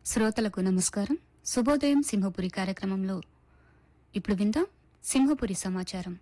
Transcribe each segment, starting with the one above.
శ్రోతలకు నమస్కారం శుభోదయం సింహపురి కార్యక్రమంలో ఇప్పుడు విందాం సింహపురి సమాచారం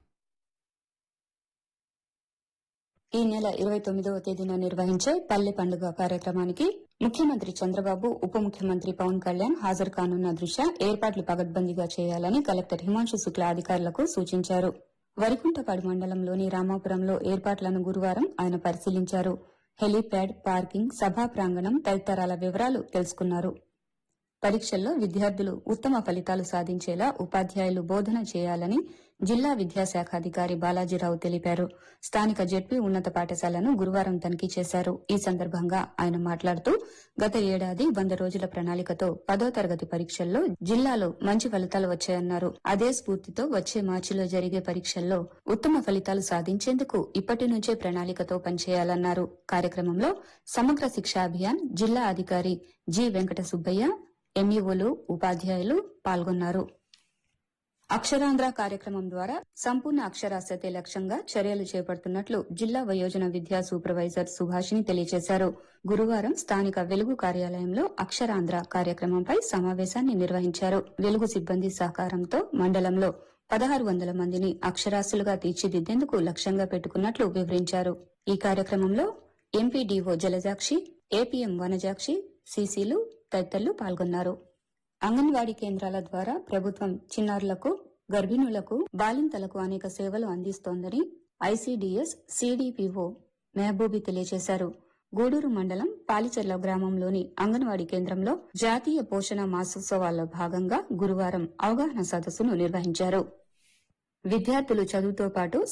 ఈ నెల ఇరవై తొమ్మిదవ తేదీన నిర్వహించే పల్లె పండుగ కార్యక్రమానికి ముఖ్యమంత్రి చంద్రబాబు ఉప ముఖ్యమంత్రి పవన్ కళ్యాణ్ హాజరు కానున్న దృష్ట్యా ఏర్పాట్లు పగడ్బందీగా చేయాలని కలెక్టర్ హిమాంశు శుక్లా అధికారులకు సూచించారు వరికుంటపాడు మండలంలోని రామాపురంలో ఏర్పాట్లను గురువారం ఆయన పరిశీలించారు హెలీప్యాడ్ పార్కింగ్ సభా ప్రాంగణం తదితరాల వివరాలు తెలుసుకున్నారు పరీక్షల్లో విద్యార్థులు ఉత్తమ ఫలితాలు సాధించేలా ఉపాధ్యాయులు బోధన చేయాలని జిల్లా విద్యాశాఖాధికారి బాలాజీరావు తెలిపారు స్థానిక జెడ్పీ ఉన్నత పాఠశాలను గురువారం తనిఖీ చేశారు ఈ సందర్భంగా ఆయన మాట్లాడుతూ గత ఏడాది వంద రోజుల ప్రణాళికతో పదో తరగతి పరీక్షల్లో జిల్లాలో మంచి ఫలితాలు వచ్చాయన్నారు అదే స్ఫూర్తితో వచ్చే మార్చిలో జరిగే పరీక్షల్లో ఉత్తమ ఫలితాలు సాధించేందుకు ఇప్పటి నుంచే ప్రణాళికతో పనిచేయాలన్నారు కార్యక్రమంలో సమగ్ర శిక్షా అభియాన్ జిల్లా అధికారి జి వెంకట సుబ్బయ్య ఎంఈఓలు ఉపాధ్యాయులు పాల్గొన్నారు అక్షరాంధ్ర కార్యక్రమం ద్వారా సంపూర్ణ అక్షరాస్యతే లక్ష్యంగా చర్యలు చేపడుతున్నట్లు జిల్లా వయోజన విద్యా సూపర్వైజర్ సుభాషిణి తెలియజేశారు గురువారం స్థానిక వెలుగు కార్యాలయంలో అక్షరాంధ్ర కార్యక్రమంపై సమావేశాన్ని నిర్వహించారు వెలుగు సిబ్బంది సహకారంతో మండలంలో పదహారు వందల మందిని అక్షరాస్యులుగా తీర్చిదిద్దేందుకు లక్ష్యంగా పెట్టుకున్నట్లు వివరించారు ఈ కార్యక్రమంలో ఎంపీడీఓ జలజాక్షి ఏపీఎం వనజాక్షి సీసీలు తదితరులు పాల్గొన్నారు అంగన్వాడీ కేంద్రాల ద్వారా ప్రభుత్వం చిన్నారులకు గర్భిణులకు బాలింతలకు అనేక సేవలు అందిస్తోందని ఐసీడీఎస్ సీడీపీఓ మెహబూబి తెలియజేశారు గూడూరు మండలం పాలిచెర్ల గ్రామంలోని అంగన్వాడీ కేంద్రంలో జాతీయ పోషణ మాసోత్సవాల్లో భాగంగా గురువారం అవగాహన సదస్సును నిర్వహించారు విద్యార్థులు చదువుతో పాటు